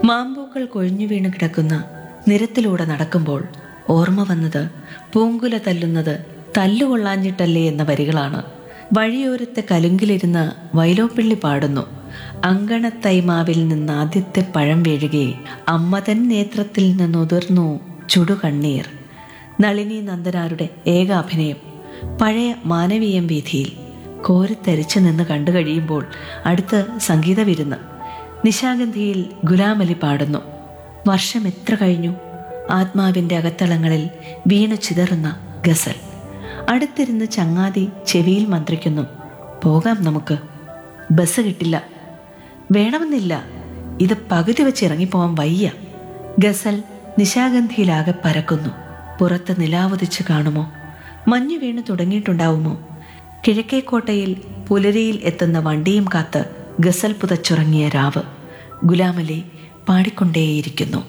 മാമ്പൂക്കൾ കൊഴിഞ്ഞു വീണ് കിടക്കുന്ന നിരത്തിലൂടെ നടക്കുമ്പോൾ ഓർമ്മ വന്നത് പൂങ്കുല തല്ലുന്നത് തല്ലുകൊള്ളാഞ്ഞിട്ടല്ലേ എന്ന വരികളാണ് വഴിയോരത്തെ കലുങ്കിലിരുന്ന് വൈലോപ്പിള്ളി പാടുന്നു അങ്കണത്തൈമാവിൽ നിന്ന് ആദ്യത്തെ പഴം വീഴുകയെ അമ്മ തൻ നേത്രത്തിൽ നിന്നുതിർന്നു ചുടുകണ്ണീർ നളിനി നന്ദനാരുടെ ഏക അഭിനയം പഴയ മാനവീയം വീഥിയിൽ കോരിത്തരിച്ചു നിന്ന് കണ്ടു കഴിയുമ്പോൾ അടുത്ത് സംഗീത വിരുന്ന് നിശാഗന്ധിയിൽ ഗുലാമലി പാടുന്നു വർഷം എത്ര കഴിഞ്ഞു ആത്മാവിൻ്റെ അകത്തളങ്ങളിൽ വീണു ചിതറുന്ന ഗസൽ അടുത്തിരുന്ന് ചങ്ങാതി ചെവിയിൽ മന്ത്രിക്കുന്നു പോകാം നമുക്ക് ബസ് കിട്ടില്ല വേണമെന്നില്ല ഇത് പകുതി വെച്ച് ഇറങ്ങിപ്പോവാൻ വയ്യ ഗസൽ നിശാഗന്ധിയിലാകെ പരക്കുന്നു പുറത്ത് നിലാവുദിച്ച് കാണുമോ മഞ്ഞു വീണ് തുടങ്ങിയിട്ടുണ്ടാവുമോ കിഴക്കേക്കോട്ടയിൽ പുലരിയിൽ എത്തുന്ന വണ്ടിയും കാത്ത് ഗസൽ പുതച്ചുറങ്ങിയ രാവ് ഗുലാമലി പാടിക്കൊണ്ടേയിരിക്കുന്നു